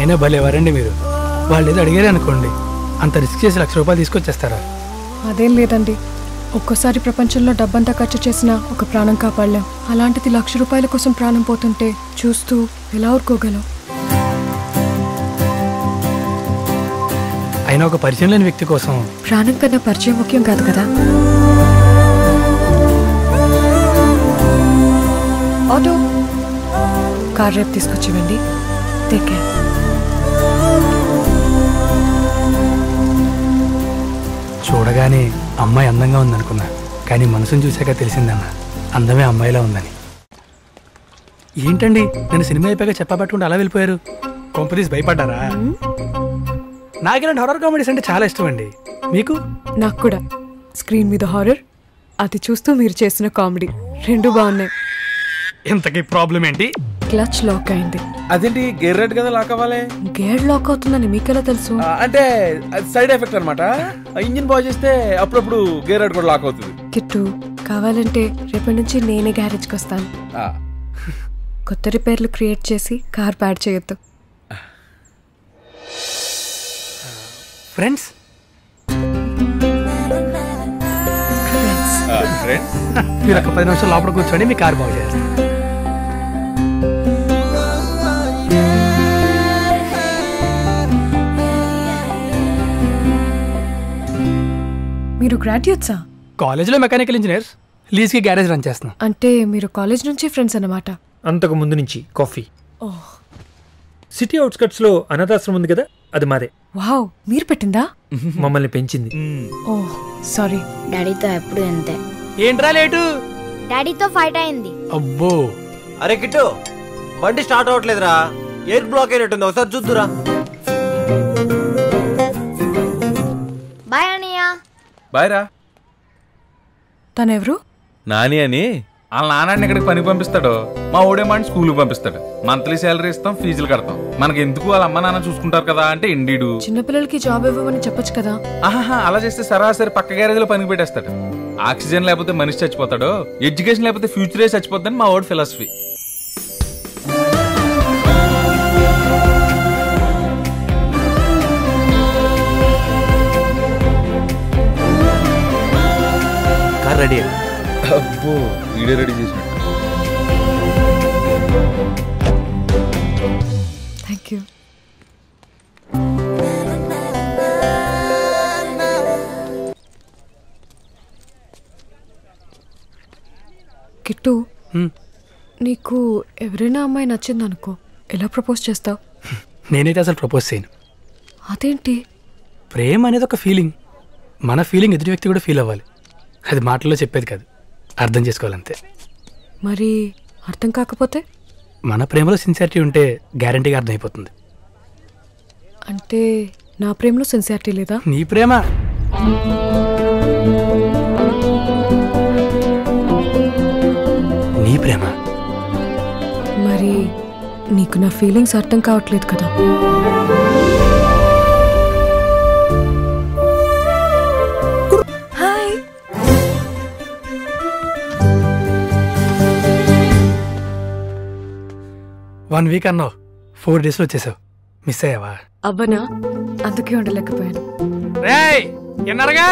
అయినా భలే ఎవరండి మీరు వాళ్ళు ఏదో అడిగారు అనుకోండి అంత రిస్క్ చేసి లక్ష రూపాయలు తీసుకొచ్చేస్తారా అదేం లేదండి ఒక్కోసారి ప్రపంచంలో డబ్బంతా ఖర్చు చేసినా ఒక ప్రాణం కాపాడలేం అలాంటిది లక్ష రూపాయల కోసం ప్రాణం పోతుంటే చూస్తూ ఎలా ఊరుకోగలం అయినా ఒక పరిచయం లేని వ్యక్తి కోసం ప్రాణం కన్నా పరిచయం ముఖ్యం కాదు కదా ఆటో కార్ రేపు తీసుకొచ్చివ్వండి టేక్ కేర్ చూడగానే అమ్మాయి అందంగా ఉందనుకున్నా కానీ మనసును చూశాక తెలిసిందన్న అందమే అమ్మాయిలా ఉందని ఏంటండి నేను సినిమా అయిపోయాక చెప్పబట్టుకుంటే అలా వెళ్ళిపోయారు కొంపదీసి భయపడ్డారా నాకు ఇలాంటి హర్రర్ కామెడీస్ అంటే చాలా ఇష్టం అండి మీకు నాకు కూడా స్క్రీన్ మీద హారర్ అది చూస్తూ మీరు చేసిన కామెడీ రెండు బాగున్నాయి ఇంతకీ ప్రాబ్లం ఏంటి క్లచ్ లాక్ అయింది అదేంటి గేర్ రెడ్ కదా లాక్ అవ్వాలి గేర్ లాక్ అవుతుందని మీకెలా తెలుసు ఆ, అంటే సైడ్ ఎఫెక్ట్ అనమాట ఇంజిన్ బాగు చేస్తే అప్పుడప్పుడు గేర్ రెడ్ కూడా లాక్ అవుతుంది కిట్టు కావాలంటే రేపటి నుంచి నేనే గ్యారేజ్కి వస్తాను ఆ, కొత్త రిపేర్లు క్రియేట్ చేసి కార్ ప్యాడ్ చేయొద్దు ఫ్రెండ్స్ ఆ, friends. మీరు ఒక పది నిమిషాలు లోపల కూర్చొని మీ కార్ బాగు చేస్తారు మీరు గ్రాడ్యుయేట్సా కాలేజీలో మెకానికల్ ఇంజనీర్స్ లీజ్కి గ్యారేజ్ రన్ చేస్తున్నాం అంటే మీరు కాలేజ్ నుంచి ఫ్రెండ్స్ అన్నమాట అంతకు ముందు నుంచి కాఫీ ఓహ్ సిటీ అవుట్స్కట్స్ లో అనాథాశ్రమం ఉంది కదా అది మాదే వావ్ మీరు పెట్టిందా మమ్మల్ని పెంచింది ఓహ్ సారీ డాడీతో ఎప్పుడు అంతే ఏంట్రా లేటు డాడీతో ఫైట్ అయింది అబ్బో అరే కిట్టు బండి స్టార్ట్ అవ్వట్లేదురా ఎయిర్ బ్లాక్ అయినట్టుంది ఒకసారి చూద్దురా బాయ్ అనియా బాయ్ రా తనెవరు నాని అని వాళ్ళ నాన్నని ఇక్కడికి పనికి పంపిస్తాడు మా ఓడేమాని స్కూల్కి పంపిస్తాడు మంత్లీ శాలరీ ఇస్తాం ఫీజులు కడతాం మనకి ఎందుకు వాళ్ళ అమ్మ నాన్న చూసుకుంటారు కదా అంటే ఇండీడు చిన్నపిల్లలకి జాబ్ ఇవ్వమని చెప్పొచ్చు కదా ఆహాహా అలా చేస్తే సరాసరి పక్క గ్యారేజ్లో పనికి పెట్టేస్తాడు ఆక్సిజన్ లేకపోతే మనిషి చచ్చిపోతాడు ఎడ్యుకేషన్ లేకపోతే ఫ్యూచరే చచ్చిపోద్దని మా ఓడి ఫిలాసఫీ కార్ రెడీ అబ్బో వీడియో రెడీ చేసినట్టు థ్యాంక్ యూ కిట్టు హ్మ్. నీకు ఎవరైనా అమ్మాయి నచ్చిందనుకో ఎలా ప్రపోజ్ చేస్తావు నేనైతే అసలు ప్రపోజ్ చేయను అదేంటి ప్రేమ అనేది ఒక ఫీలింగ్ మన ఫీలింగ్ ఎదుటి వ్యక్తి కూడా ఫీల్ అవ్వాలి అది మాటల్లో చెప్పేది కాదు అర్థం చేసుకోవాలంతే మరి అర్థం కాకపోతే మన ప్రేమలో సిన్సియారిటీ ఉంటే గ్యారంటీగా అర్థమైపోతుంది అంటే నా ప్రేమలో సిన్సియారిటీ లేదా నీ ప్రేమ నీ ప్రేమ మరి నీకు నా ఫీలింగ్స్ అర్థం కావట్లేదు కదా హాయ్ వన్ వీక్ అన్నావు ఫోర్ డేస్లో వచ్చేసావు మిస్ అయ్యావా అవ్వనా అందుకే ఉండలేకపోయాను రేయ్ ఎన్నారుగా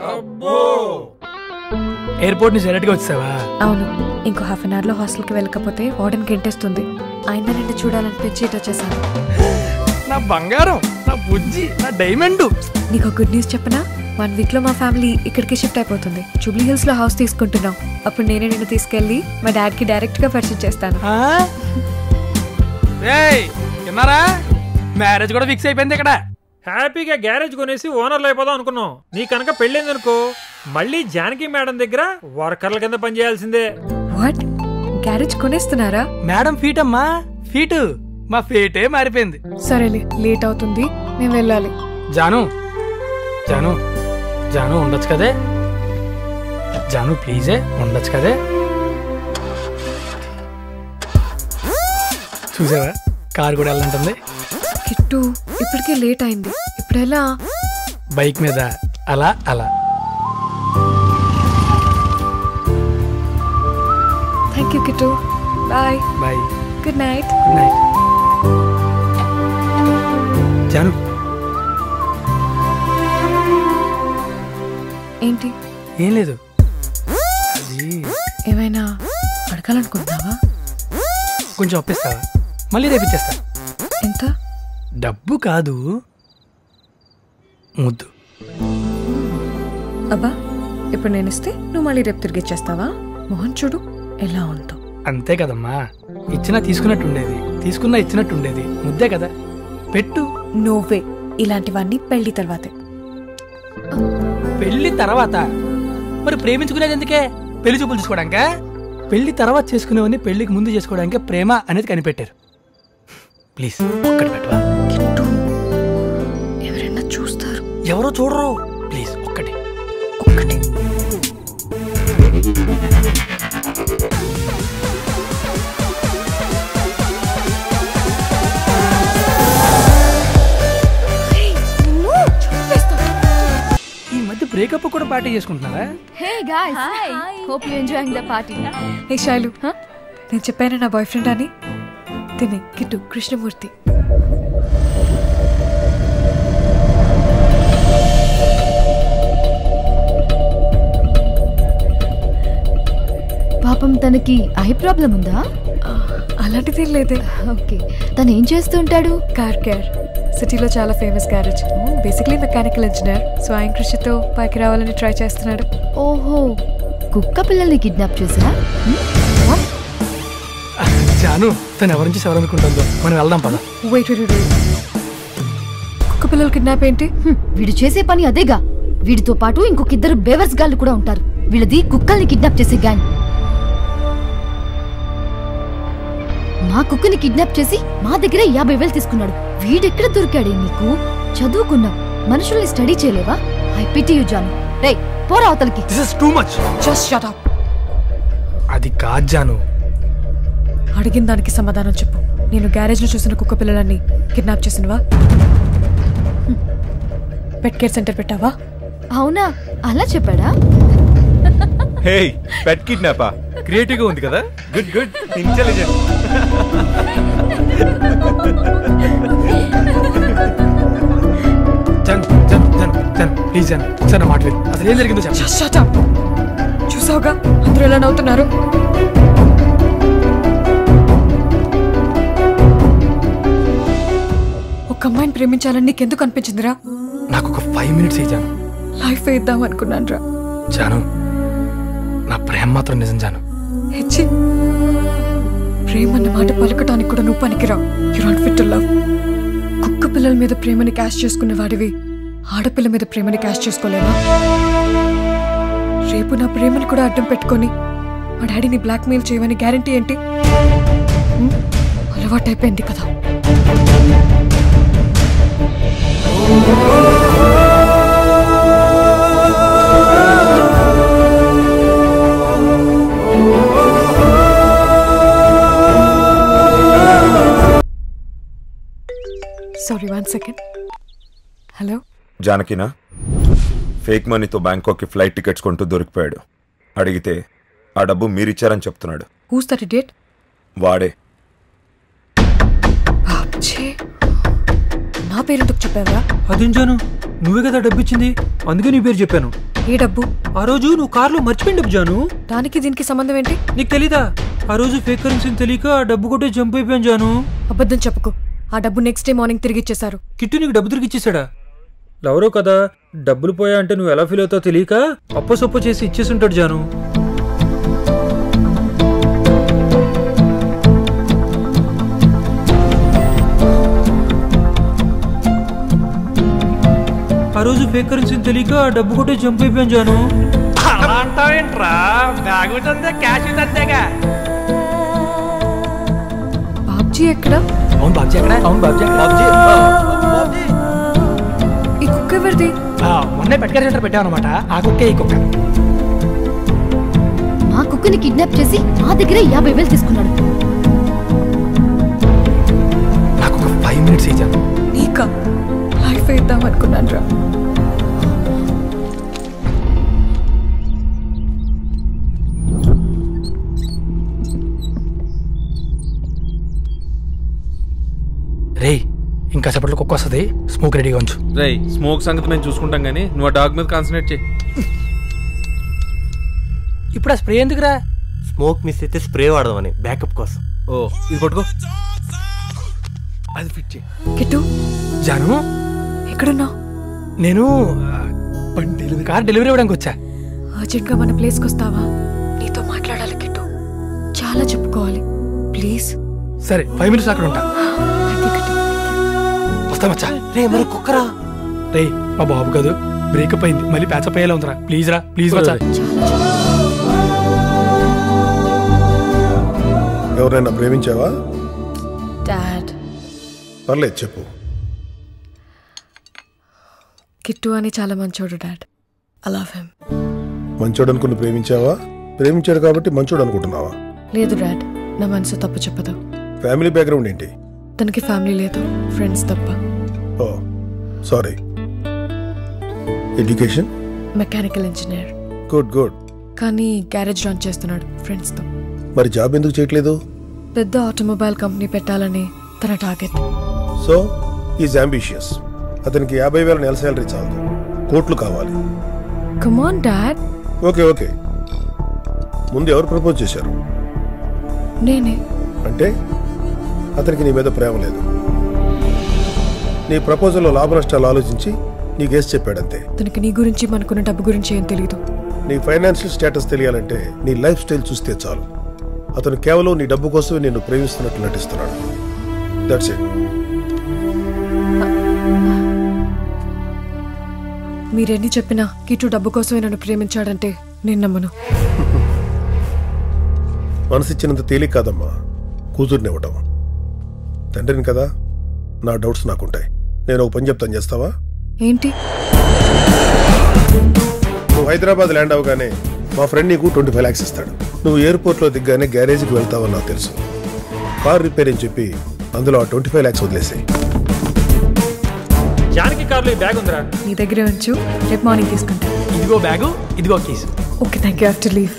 ఎయిర్పోర్ట్ నుంచి డైరెక్ట్గా వచ్చావా అవును ఇంకో హాఫ్ అన్ అవర్లో హాస్టల్కి వెళ్ళకపోతే వార్డెన్ గెంటేస్తుంది ఆయన నిన్ను చూడాలనిపించి ఇటు వచ్చేసాను నా బంగారం నా బుజ్జి నా డైమండ్ నీకు గుడ్ న్యూస్ చెప్పనా వన్ వీక్ లో మా ఫ్యామిలీ ఇక్కడికి షిఫ్ట్ అయిపోతుంది జూబ్లీ హిల్స్ లో హౌస్ తీసుకుంటున్నాం అప్పుడు నేనే నిన్ను తీసుకెళ్లి మా డాడ్ కి డైరెక్ట్ గా పరిచయం చేస్తాను రేయ్ విన్నారా మ్యారేజ్ కూడా ఫిక్స్ అయిపోయింది ఇక్కడ హ్యాపీగా గ్యారేజ్ కొనేసి ఓనర్లు అయిపోదాం అనుకున్నాం నీ కనుక పెళ్ళైందనుకో మళ్ళీ జానకి మేడం దగ్గర వర్కర్ల కింద పనిచేయాల్సిందే వాట్ గ్యారేజ్ కొనేస్తున్నారా మేడం ఫీట్ అమ్మా ఫీట్ మా ఫీటే మారిపోయింది సరేలే లేట్ అవుతుంది నేను వెళ్ళాలి జాను జాను జాను ఉండొచ్చు కదే జాను ప్లీజే ఉండొచ్చు కదే చూసావా కార్ కూడా వెళ్ళంటుంది కిట్టు ఇప్పటికే లేట్ అయింది ఇప్పుడు ఎలా బైక్ మీద అలా అలా thank you Kittu bye bye good night good night ఏం లేదు అది ఏమైనా అడగాలనుకుంటున్నావా కొంచెం అప్పిస్తావా మళ్ళీ రేపు ఇచ్చేస్తా ఎంత డబ్బు కాదు ముద్దు అబ్బా ఇప్పుడు నేను ఇస్తే నువ్వు మళ్ళీ రేపు తిరిగి ఇచ్చేస్తావా మోహన్ చూడు ఎలా ఉందో అంతే కదమ్మా ఇచ్చినా తీసుకున్నట్టు ఉండేది తీసుకున్నా ఇచ్చినట్టు ఉండేది ముద్దే కదా పెట్టు నువ్వే ఇలాంటివన్నీ పెళ్లి తర్వాతే పెళ్లి తర్వాత మరి ప్రేమించుకునేది ఎందుకే పెళ్లి చూపులు చూసుకోవడానికా పెళ్లి తర్వాత చేసుకునేవన్నీ పెళ్లికి ముందు చేసుకోవడానికే ప్రేమ అనేది కనిపెట్టారు ప్లీజ్ ఒక్కటి పెట్టవా కిట్టు ఎవరైనా చూస్తారు ఎవరో చూడరు ప్లీజ్ ఒక్కటి ఒక్కటి ఈ మధ్య బ్రేకప్ కూడా పార్టీ చేసుకుంటున్నారా Hey guys. Hi. Hope you're enjoying the party. ఏ శైలు హ? నేను చెప్పాను నా బాయ్ ఫ్రెండ్ అని తినే కిట్టు కృష్ణమూర్తి పాపం తనకి ఐ ప్రాబ్లం ఉందా ఆ, అలాంటిదేం లేదే ఓకే తను ఏం చేస్తుంటాడు కార్ కేర్ సిటీలో చాలా famous garage basically mechanical engineer so ఆయన కృషితో పైకి రావాలని ట్రై చేస్తున్నాడు ఓహో కుక్క పిల్లల్ని కిడ్నాప్ చేసా జాను తను ఎవరి నుంచి ఎవరనుకుంటుందో మనం వెళ్దాం పద వెయిట్ వెయిట్ వెయిట్ కుక్క పిల్లలు కిడ్నాప్ ఏంటి వీడు చేసే పని అదేగా వీడితో పాటు ఇంకొక ఇద్దరు బేవర్స్ గాళ్ళు కూడా ఉంటారు వీళ్ళది కుక్కల్ని కిడ్నాప్ చేసే గ్యాంగ్ మా కుక్కని కిడ్నాప్ చేసి మా దగ్గర యాభై వేలు తీసుకున్నాడు వీడెక్కడ దొరికాడే నీకు చదువుకున్నావు మనుషుల్ని స్టడీ చేయలేవా ఐ పిటి యు జాను రే పోరా అవతలికి this is too much just shut up అది కాదు జాను అడిగిన దానికి సమాధానం చెప్పు నేను గ్యారేజ్లో చూసిన కుక్క పిల్లలన్నీ కిడ్నాప్ చేసినవా పెట్ కేర్ సెంటర్ పెట్టావా అవునా అలా చెప్పాడా హే పెట్ కిడ్నాపా క్రియేటివ్ గా ఉంది కదా good good intelligent Janu Janu Janu Janu please Janu ఒకసారి నా మాట విను అసలు ఏం జరిగిందో చెప్పు జస్ట్ షట్ అప్ చూసావుగా అందరూ ఎలా నవ్వుతున్నారు ఒక అమ్మాయిని ప్రేమించాలని నీకెందుకు అనిపించిందిరా నాకు ఒక ఫైవ్ మినిట్స్ ఏ జాను లైఫ్ ఇద్దాం అనుకున్నాను రా జాను నా ప్రేమ మాత్రం నిజం జాను హెచ్చి ప్రేమ అన్న మాట పలకటానికి కూడా నువ్వు పనికిరావు you not fit to love కుక్క పిల్లల మీద ప్రేమని క్యాష్ చేసుకునే వాడివి ఆడపిల్ల మీద ప్రేమని క్యాష్ చేసుకోలేవా రేపు నా ప్రేమని కూడా అడ్డం పెట్టుకొని మా డాడీని బ్లాక్మెయిల్ చేయమని గ్యారంటీ ఏంటి హ్మ్? అలవాటైపోయింది కదా సారీ వన్ సెకండ్ హలో జానకినా ఫేక్ మనీతో బ్యాంకాక్కి ఫ్లైట్ టికెట్స్ కొంటూ దొరికిపోయాడు అడిగితే ఆ డబ్బు మీరిచ్చారని చెప్తున్నాడు హూస్ దట్ డేట్ వాడే బాబ్జీ నా పేరెందుకు చెప్పావా అదించాను నువ్వే కదా డబ్బు ఇచ్చింది అందుకే నీ పేరు చెప్పాను ఏ డబ్బు ఆ రోజు నువ్వు కార్లో మర్చిపోయిన డబ్బు జాను దానికి దీనికి సంబంధం ఏంటి నీకు తెలీదా ఆ రోజు ఫేక్ కరెన్సీని తెలియక ఆ డబ్బు కొట్టే జంప్ అయిపోయాను జాను అబద్ధం చెప్పుకో ఆ డబ్బు నెక్స్ట్ డే మార్నింగ్ తిరిగి ఇచ్చేశారు కిట్టు నీకు డబ్బు తిరిగి ఇచ్చేసాడా లవరో కదా డబ్బులు పోయా అంటే నువ్వు ఎలా ఫీల్ అవుతావు తెలియక అప్పసొప్ప చేసి ఇచ్చేసి ఉంటాడు జాను ఆ రోజు ఫేక్ కరెన్సీని తెలియక ఆ డబ్బు కొట్టే జంప్ అయిపోయాను జాను అలా అంటావేంట్రా బ్యాగ్ అంతే క్యాష్ అంతేగా బాబ్జీ ఎక్కడ అవును బాబ్జీ ఎక్కడ అవును బాబ్జీ బాబ్జీ ఈ కుక్క ఎవరిది మొన్నే పెట్టుకారి సెంటర్ పెట్టామన్నమాట ఆ కుక్కే ఈ కుక్క మా కుక్కని కిడ్నాప్ చేసి మా దగ్గర యాభై వేలు తీసుకున్నాడు నాకు ఒక ఫైవ్ మినిట్స్ ఇచ్చాను నీకా లైఫ్ ఇద్దాం అనుకున్నాను రా రేయ్ ఇంకా సేపట్లో కుక్క వస్తుంది స్మోక్ రెడీగా ఉంచు రై స్మోక్ సంగతి మేము చూసుకుంటాం కానీ నువ్వు ఆ డాగ్ మీద కాన్సన్ట్రేట్ చేయి ఇప్పుడు ఆ స్ప్రే ఎందుకురా స్మోక్ మిస్ అయితే స్ప్రే వాడదామని బ్యాకప్ కోసం ఓ ఇది పట్టుకో అది ఫిట్ చేయి కిట్టు జాను ఎక్కడున్నావు నేను ఆ, బండి డెలివరీ కార్ డెలివరీ ఇవ్వడానికి వచ్చా అర్జెంట్గా మన ప్లేస్కి వస్తావా నీతో మాట్లాడాలి కిట్టు చాలా చెప్పుకోవాలి ప్లీజ్ సరే ఫైవ్ మినిట్స్ అక్కడ ఉంటా థ్యాంక్ యూ కిట్టు వస్తా మచ్చా రే మరి కుక్కరా రే మా బాబు కాదు బ్రేకప్ అయింది మళ్ళీ ప్యాచప్ అయ్యేలా ఉందిరా ప్లీజ్ రా ప్లీజ్ మచ్చా ఎవరైనా ప్రేమించావా డాడ్ పర్లేదు చెప్పు కిట్టు అని చాలా మంచోడు డాడ్ ఐ లవ్ హిమ్ మంచోడు అనుకుని ప్రేమించావా ప్రేమించాడు కాబట్టి మంచోడు అనుకుంటున్నావా లేదు డాడ్ నా మనసు తప్పు చెప్పదు ఫ్యామిలీ బ్యాక్గ్రౌండ్ ఏంటి తనకి ఫ్యామిలీ లేదు ఫ్రెండ్స్ తప్ప ఓ sorry education mechanical engineer good good కానీ గ్యారేజ్ రన్ చేస్తున్నాడు ఫ్రెండ్స్తో మరి జాబ్ ఎందుకు చేయట్లేదు పెద్ద ఆటోమొబైల్ కంపెనీ పెట్టాలని తన టార్గెట్ సో ఈజ్ అంబిషియస్ అతనికి యాభై వేల నెల శాలరీ చాలదు కోట్లు కావాలి కమాన్ డాడ్ ఓకే ఓకే ముందు ఎవరు ప్రపోజ్ చేశారు నేనే అంటే అతనికి నీ మీద ప్రేమ లేదు నీ ప్రపోజల్లో లాభ నష్టాలు ఆలోచించి నీకు వేసి చెప్పాడంతే తనకి నీ గురించి మనకున్న డబ్బు గురించి ఏం తెలీదు నీ ఫైనాన్షియల్ స్టేటస్ తెలియాలంటే నీ లైఫ్ స్టైల్ చూస్తే చాలు అతను కేవలం నీ డబ్బు కోసమే నిన్ను ప్రేమిస్తున్నట్లు నటిస్తున్నాడు దట్స్ ఇట్ మీరెన్ని చెప్పినా కిట్టు డబ్బు కోసమే నన్ను ప్రేమించాడంటే నేను నమ్మను మనసిచ్చినంత తేలిక కాదమ్మా కూతుర్నివ్వటం తండ్రిని కదా నా డౌట్స్ నాకుంటాయి నేను ఒక పని చెప్తాను చేస్తావా ఏంటి నువ్వు హైదరాబాద్ ల్యాండ్ అవగానే మా ఫ్రెండ్ నీకు ట్వంటీ ఫైవ్ ల్యాక్స్ ఇస్తాడు నువ్వు ఎయిర్పోర్ట్లో దిగ్గానే గ్యారేజ్కి వెళ్తావని నాకు తెలుసు కార్ రిపేర్ అని చెప్పి అందులో ఆ ట్వంటీ ఫైవ్ ల్యాక్స్ వదిలేసాయి జానకి కార్లో ఈ బ్యాగ్ ఉందిరా నీ దగ్గరే ఉంచు రేపు మార్నింగ్ తీసుకుంటా ఇదిగో బ్యాగు ఇదిగో case okay thank you have to leave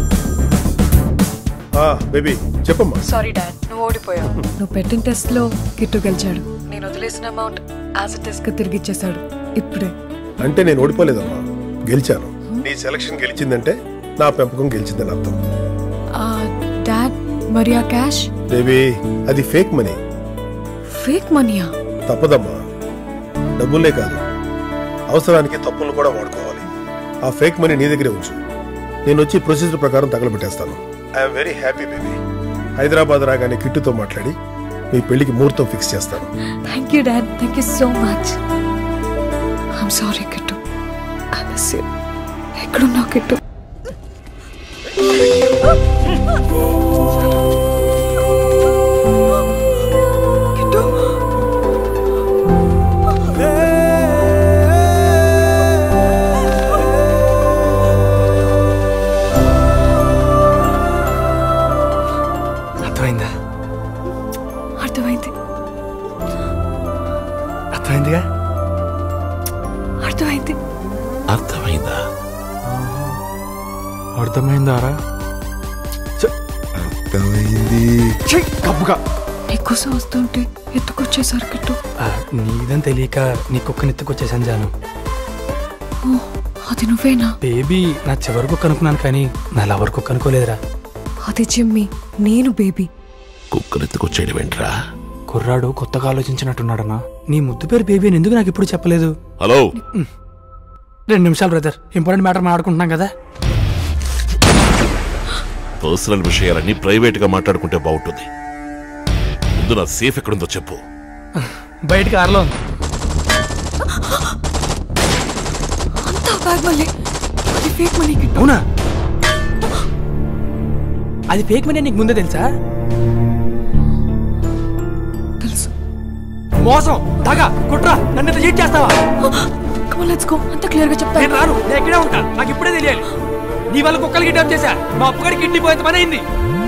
baby చెప్పమ్మా సారీ డాడ్ నువ్వు ఓడిపోయావు నువ్వు పెట్టిన టెస్ట్ లో కిట్టు గెలిచాడు నేను వదిలేసిన అమౌంట్ యాజ్ ఇట్ గా తిరిగి ఇచ్చేశాడు ఇప్పుడే అంటే నేను ఓడిపోలేదమ్మా గెలిచాను నీ సెలక్షన్ గెలిచిందంటే నా పెంపకం గెలిచిందని అర్థం ఆ, డాడ్ మరి ఆ క్యాష్ బేబీ అది ఫేక్ మనీ ఫేక్ మనీయా తప్పదమ్మా డబ్బులే కాదు అవసరానికి తప్పులు కూడా వాడుకోవాలి ఆ ఫేక్ మనీ నీ దగ్గరే ఉంచు నేను వచ్చి ప్రొసీజర్ ప్రకారం తగలబెట్టేస్తాను I'm very happy baby Hyderabad రాగానే కిట్టుతో మాట్లాడి మీ పెళ్లికి ముహూర్తం ఫిక్స్ చేస్తాను thank you dad thank you so much I'm sorry Kittu I miss you ఎక్కడున్నావు కిట్టు కిట్టు అర్థమైందా అర్థమైంది అర్థమైందిగా అర్థమైంది అర్థమైందా అర్థమైందారా అర్థమైంది కప్పుగా నీకోసం వస్తుంటే ఎత్తుకొచ్చేసారు కిట్టు నీదని తెలియక నీ కుక్కని ఎత్తుకొచ్చేసాను జాను ఓ అది నువ్వేనా బేబీ నా చివరి కుక్క అనుకున్నాను కానీ నా లవర్ కుక్క అనుకోలేదురా అది జిమ్మి నేను బేబీ కుక్కనెత్తుకొచ్చేయడం ఏంట్రా కుర్రాడు కొత్తగా ఆలోచించినట్టున్నాడన్నా నీ ముద్దు పేరు బేబీ అని ఎందుకు నాకు ఇప్పుడు చెప్పలేదు హలో రెండు నిమిషాలు బ్రదర్ ఇంపార్టెంట్ మ్యాటర్ మాట్లాడుకుంటున్నాం కదా పర్సనల్ విషయాలన్నీ ప్రైవేట్ గా మాట్లాడుకుంటే బాగుంటుంది ముందు నా సేఫ్ ఎక్కడుందో చెప్పు బయట కారులో ఉంది. అంతా బ్యాగ్ వల్లే అది ఫేక్ మనీ కిట్టు అవునా అది ఫేక్ మనీ నీకు ముందే తెలుసా తెలుసు మోసం దగా కుట్ర నన్ను ఇంత చీట్ చేస్తావా కమ్ లెట్స్ గో అంత క్లియర్ గా నేను చెప్తాను రాను నేను ఇక్కడే ఉంటా నాకు ఇప్పుడే తెలియాలి నీ వల్ల కుక్కలు కిడ్నాప్ చేశా మా అప్పగారి కిడ్నీ పోయేంత పని అయింది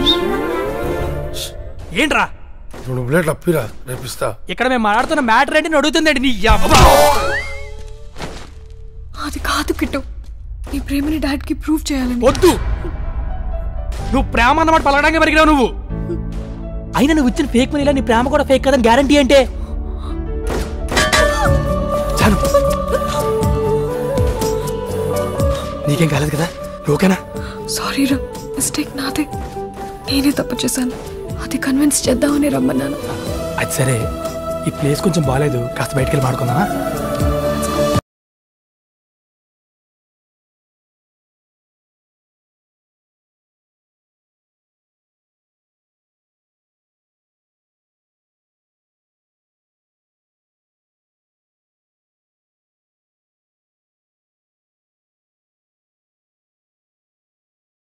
ఏంట్రా రెండు ప్లేట్లు అప్పిరా రేపిస్తా ఇక్కడ మేము మాట్లాడుతున్న మ్యాటర్ ఏంటి అడుగుతుందండి నీ అబ్బా అది కాదు కిట్టు నీ ప్రేమని డాడ్ కి ప్రూవ్ చేయాలని వద్దు నువ్వు ప్రేమ అన్నమాట పలకడానికి పరిగిరావు నువ్వు అయినా నువ్వు ఇచ్చిన ఫేక్ మనీలా నీ ప్రేమ కూడా ఫేక్ కదని గ్యారంటీ అంటే చాలు నీకేం కాలేదు కదా నువ్వు ఓకేనా సారీ రా మిస్టేక్ నాదే నేనే తప్పు చేశాను అది కన్విన్స్ చేద్దామని రమ్మన్నాను అది సరే ఈ ప్లేస్ కొంచెం బాగాలేదు కాస్త బయటికి వెళ్ళి మాడుకుందామా